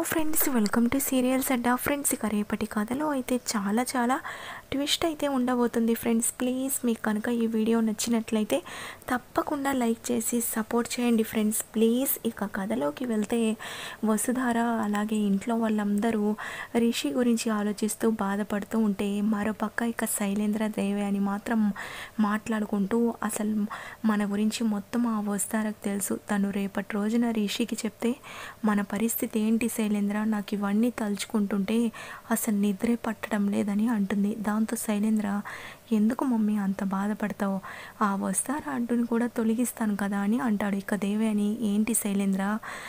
friends welcome to serials అడ్డా friends ఇక రేపటి కథలో అయితే చాలా చాలా ట్విస్ట్ అయితే ఉండబోతుంది ఫ్రెండ్స్ ప్లీజ్ మీకు కనుక ఈ వీడియో నచ్చినట్లయితే తప్పకుండా లైక్ చేసి సపోర్ట్ చేయండి ఫ్రెండ్స్ ప్లీజ్ ఇక కథలోకి వెళ్తే వసుధార అలాగే ఇంట్లో వాళ్ళందరూ రిషి గురించి ఆలోచిస్తూ బాధపడుతూ ఉంటే మరోపక్క ఇక శైలేంద్ర దేవి అని మాత్రం మాట్లాడుకుంటూ అసలు మన గురించి మొత్తం ఆ వస్తారకు తెలుసు తను రేపటి రోజున రిషికి చెప్తే మన పరిస్థితి ఏంటి శైలేంద్ర నాకు ఇవన్నీ తలుచుకుంటుంటే అసలు నిద్రే పట్టడం లేదని అంటుంది దాంతో శైలేంద్ర ఎందుకు మమ్మీ అంత బాధపడతావు ఆ వస్తారా అడ్డుని కూడా తొలగిస్తాను కదా అని అంటాడు ఇక దేవి అని ఏంటి శైలేంద్ర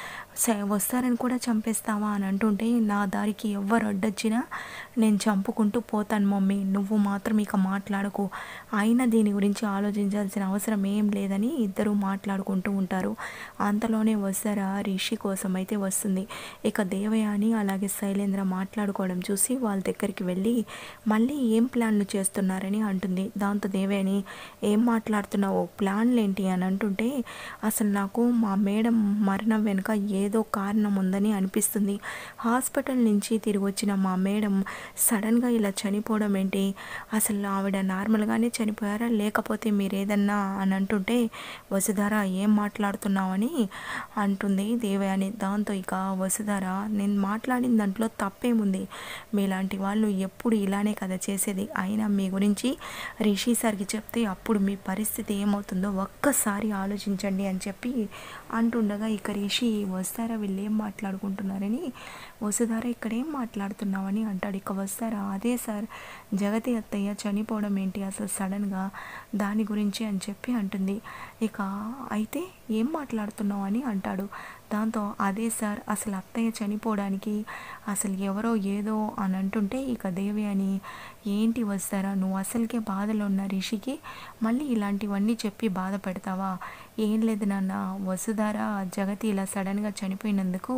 స- వస్తారని కూడా చంపేస్తావా అని అంటుంటే నా దారికి ఎవ్వరు అడ్డొచ్చినా నేను చంపుకుంటూ పోతాను మమ్మీ నువ్వు మాత్రం ఇక మాట్లాడకు అయినా దీని గురించి ఆలోచించాల్సిన అవసరం ఏం లేదని ఇద్దరు మాట్లాడుకుంటూ ఉంటారు అంతలోనే వస్తారా రిషి కోసం అయితే వస్తుంది ఇక దేవయాని అలాగే శైలేంద్ర మాట్లాడుకోవడం చూసి వాళ్ళ దగ్గరికి వెళ్ళి మళ్ళీ ఏం ప్లాన్లు చేస్తున్నారని అంటుంది దాంతో దేవయాని ఏం మాట్లాడుతున్నావు ప్లాన్లు ఏంటి అని అంటుంటే అసలు నాకు మా మేడం మరణం వెనుక ఏదో కారణం ఉందని అనిపిస్తుంది హాస్పిటల్ నుంచి తిరిగి వచ్చిన మా మేడం సడన్గా ఇలా చనిపోవడం ఏంటి అసలు ఆవిడ నార్మల్గానే చనిపోయారా లేకపోతే మీరు ఏదన్నా అని అంటుంటే వసుధార ఏం మాట్లాడుతున్నావని అంటుంది దేవయాని దాంతో ఇక వసుధార నేను మాట్లాడిన దాంట్లో తప్పేముంది మీలాంటి వాళ్ళు ఎప్పుడు ఇలానే కదా చేసేది అయినా మీ గురించి రిషి సార్కి చెప్తే అప్పుడు మీ పరిస్థితి ఏమవుతుందో ఒక్కసారి ఆలోచించండి అని చెప్పి అంటుండగా ఇక రిషి వస్తారా వీళ్ళు ఏం మాట్లాడుకుంటున్నారని వసుధార ఇక్కడ ఏం మాట్లాడుతున్నావని అంటాడు ఇక వస్తారా అదే సార్ జగతి అత్తయ్య చనిపోవడం ఏంటి అసలు సడన్గా దాని గురించి అని చెప్పి అంటుంది ఇక అయితే ఏం మాట్లాడుతున్నావు అని అంటాడు దాంతో అదే సార్ అసలు అత్తయ్య చనిపోవడానికి అసలు ఎవరో ఏదో అని అంటుంటే ఇక దేవి అని ఏంటి వస్తారా నువ్వు అసలుకే బాధలో ఉన్న రిషికి మళ్ళీ ఇలాంటివన్నీ చెప్పి బాధ పెడతావా ఏం లేదు నాన్న వసుధార జగతి ఇలా సడన్గా చనిపోయినందుకు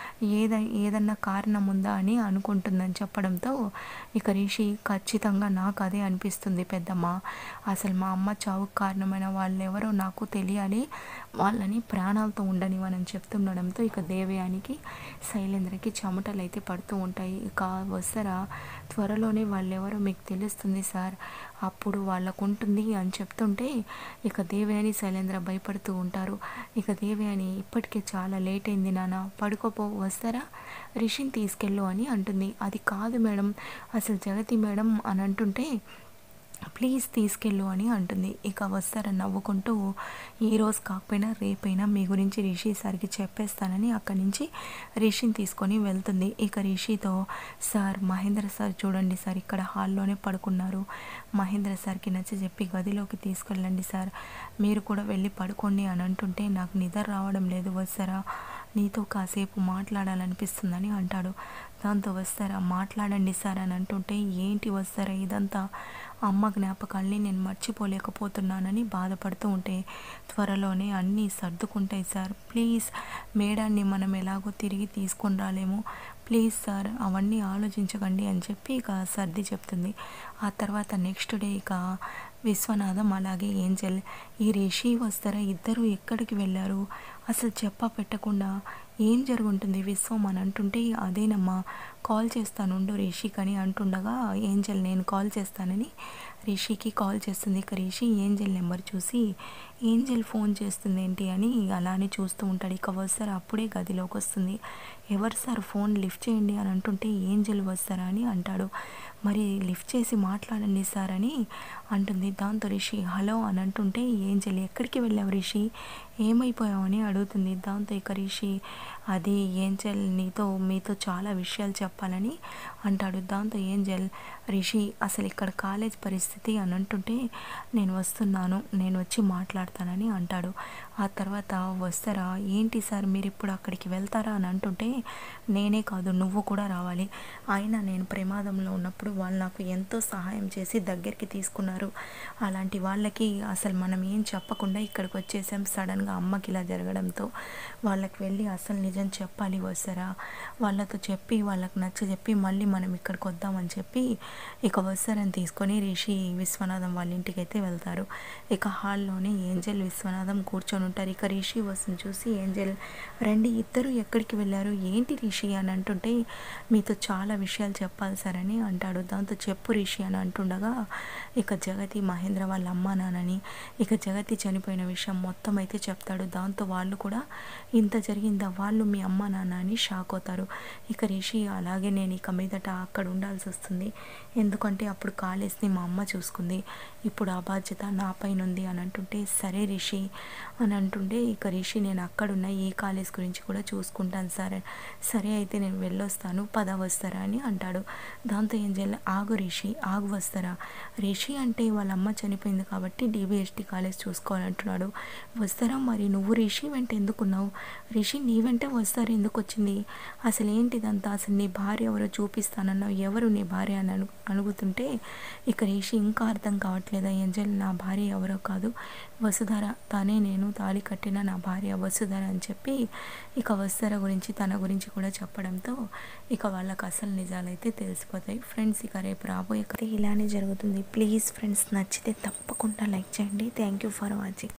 ఏద ఏదన్నా కారణం ఉందా అని అనుకుంటుందని చెప్పడంతో ఇక రిషి ఖచ్చితంగా నాకు అదే అనిపిస్తుంది పెద్దమ్మ అసలు మా అమ్మ చావుకు కారణమైన వాళ్ళు ఎవరో నాకు తెలియాలి వాళ్ళని ప్రాణాలతో ఉండనివ్వనని చెప్తుండడంతో ఇక దేవయానికి శైలేంద్రకి చెమటలు అయితే పడుతూ ఉంటాయి ఇక వస్తారా త్వరలోనే వాళ్ళెవరో మీకు తెలుస్తుంది సార్ అప్పుడు వాళ్ళకు ఉంటుంది అని చెప్తుంటే ఇక దేవయాని శైలేంద్ర భయపడుతూ ఉంటారు ఇక దేవయాని ఇప్పటికే చాలా లేట్ అయింది నాన్న పడుకోపో వస్తారా రిషిని తీసుకెళ్ళు అని అంటుంది అది కాదు మేడం అసలు జగతి మేడం అని అంటుంటే ప్లీజ్ తీసుకెళ్ళు అని అంటుంది ఇక వస్తారని నవ్వుకుంటూ ఈ రోజు కాకపోయినా రేపైనా మీ గురించి రిషి సార్కి చెప్పేస్తానని అక్కడి నుంచి రిషిని తీసుకొని వెళ్తుంది ఇక రిషితో సార్ మహేంద్ర సార్ చూడండి సార్ ఇక్కడ హాల్లోనే పడుకున్నారు మహేంద్ర సార్కి నచ్చ చెప్పి గదిలోకి తీసుకెళ్ళండి సార్ మీరు కూడా వెళ్ళి పడుకోండి అని అంటుంటే నాకు నిద్ర రావడం లేదు వస్తారా నీతో కాసేపు మాట్లాడాలనిపిస్తుందని అంటాడు దాంతో వస్తారా మాట్లాడండి సార్ అని అంటుంటే ఏంటి వస్తారా ఇదంతా అమ్మ జ్ఞాపకాల్ని నేను మర్చిపోలేకపోతున్నానని బాధపడుతూ ఉంటే త్వరలోనే అన్నీ సర్దుకుంటాయి సార్ ప్లీజ్ మేడాన్ని మనం ఎలాగో తిరిగి తీసుకొని రాలేము ప్లీజ్ సార్ అవన్నీ ఆలోచించకండి అని చెప్పి ఇక సర్ది చెప్తుంది ఆ తర్వాత నెక్స్ట్ డే ఇక విశ్వనాథం అలాగే ఏంజల్ ఈ రిషి వస్తారా ఇద్దరు ఎక్కడికి వెళ్ళారు అసలు చెప్ప పెట్టకుండా ఏం జరుగుంటుంది విశ్వం అని అంటుంటే అదేనమ్మా కాల్ చేస్తానుండు రిషికని అంటుండగా ఏంజల్ నేను కాల్ చేస్తానని రిషికి కాల్ చేస్తుంది ఇక రిషి ఏంజల్ నెంబర్ చూసి ఏంజల్ ఫోన్ చేస్తుంది ఏంటి అని అలానే చూస్తూ ఉంటాడు ఇక వస్తారు అప్పుడే గదిలోకి వస్తుంది ఎవరు సార్ ఫోన్ లిఫ్ట్ చేయండి అని అంటుంటే ఏంజల్ వస్తారా అని అంటాడు మరి లిఫ్ట్ చేసి మాట్లాడండి సార్ అని అంటుంది దాంతో రిషి హలో అని అంటుంటే ఏంజల్ ఎక్కడికి వెళ్ళావు రిషి ఏమైపోయావు అని అడుగుతుంది దాంతో ఇక రిషి అది ఏంజల్ నీతో మీతో చాలా విషయాలు చెప్పాలని అంటాడు దాంతో ఏంజల్ రిషి అసలు ఇక్కడ కాలేజ్ పరిస్థితి అని అంటుంటే నేను వస్తున్నాను నేను వచ్చి మాట్లాడతానని అంటాడు ఆ తర్వాత వస్తారా ఏంటి సార్ మీరు ఇప్పుడు అక్కడికి వెళ్తారా అని అంటుంటే నేనే కాదు నువ్వు కూడా రావాలి అయినా నేను ప్రమాదంలో ఉన్నప్పుడు వాళ్ళు నాకు ఎంతో సహాయం చేసి దగ్గరికి తీసుకున్నారు అలాంటి వాళ్ళకి అసలు మనం ఏం చెప్పకుండా ఇక్కడికి వచ్చేసాం సడన్గా అమ్మకి ఇలా జరగడంతో వాళ్ళకి వెళ్ళి అసలు నిజం చెప్పాలి వస్తారా వాళ్ళతో చెప్పి వాళ్ళకి నచ్చ చెప్పి మళ్ళీ మనం ఇక్కడికి వద్దామని చెప్పి ఇక వస్తారని తీసుకొని రిషి విశ్వనాథం వాళ్ళ ఇంటికి అయితే వెళ్తారు ఇక హాల్లోనే ఏంజల్ విశ్వనాథం కూర్చొని ఉంటారు ఇక రిషి వస్తుంది చూసి ఏంజల్ రండి ఇద్దరు ఎక్కడికి వెళ్ళారు ఏంటి రిషి అని అంటుంటే మీతో చాలా విషయాలు చెప్పాలి సార్ అని అంటాడు దాంతో చెప్పు రిషి అని అంటుండగా ఇక జగతి మహేంద్ర వాళ్ళ అమ్మ నాన్నని ఇక జగతి చనిపోయిన విషయం మొత్తం అయితే చెప్తాడు దాంతో వాళ్ళు కూడా ఇంత జరిగిందా వాళ్ళు మీ అమ్మ నాన్న అని షాక్ అవుతారు ఇక రిషి అలాగే నేను ఇక మీదట అక్కడ ఉండాల్సి వస్తుంది ఎందుకంటే అప్పుడు కాలేజ్ని మా అమ్మ చూసుకుంది ఇప్పుడు ఆ బాధ్యత నా పైన ఉంది అని అంటుంటే సరే రిషి అని అంటుంటే ఇక రిషి నేను అక్కడున్న ఈ కాలేజ్ గురించి కూడా చూసుకుంటాను సార్ సరే అయితే నేను వెళ్ళొస్తాను పద వస్తారా అని అంటాడు దాంతో ఏం చేయాలి ఆగు రిషి ఆగు వస్తారా రిషి అంటే వాళ్ళ అమ్మ చనిపోయింది కాబట్టి డిబిఎస్టీ కాలేజ్ చూసుకోవాలంటున్నాడు వస్తారా మరి నువ్వు రిషి వెంట ఎందుకున్నావు రిషి నీ వెంట వస్తారు ఎందుకు వచ్చింది అసలు ఏంటిదంతా అసలు నీ భార్య ఎవరో చూపిస్తానన్నావు ఎవరు నీ భార్య అని అను అడుగుతుంటే ఇక రిషి ఇంకా అర్థం కావట్లేదా ఏంజల్ నా భార్య ఎవరో కాదు వసుధర తానే నేను తాళి కట్టిన నా భార్య వసుధర అని చెప్పి ఇక వసుధర గురించి తన గురించి కూడా చెప్పడంతో ఇక వాళ్ళకి అసలు నిజాలైతే తెలిసిపోతాయి ఫ్రెండ్స్ ఇక రేపు రాబోయే కథ ఇలానే జరుగుతుంది ప్లీజ్ ఫ్రెండ్స్ నచ్చితే తప్పకుండా లైక్ చేయండి థ్యాంక్ యూ ఫర్ వాచింగ్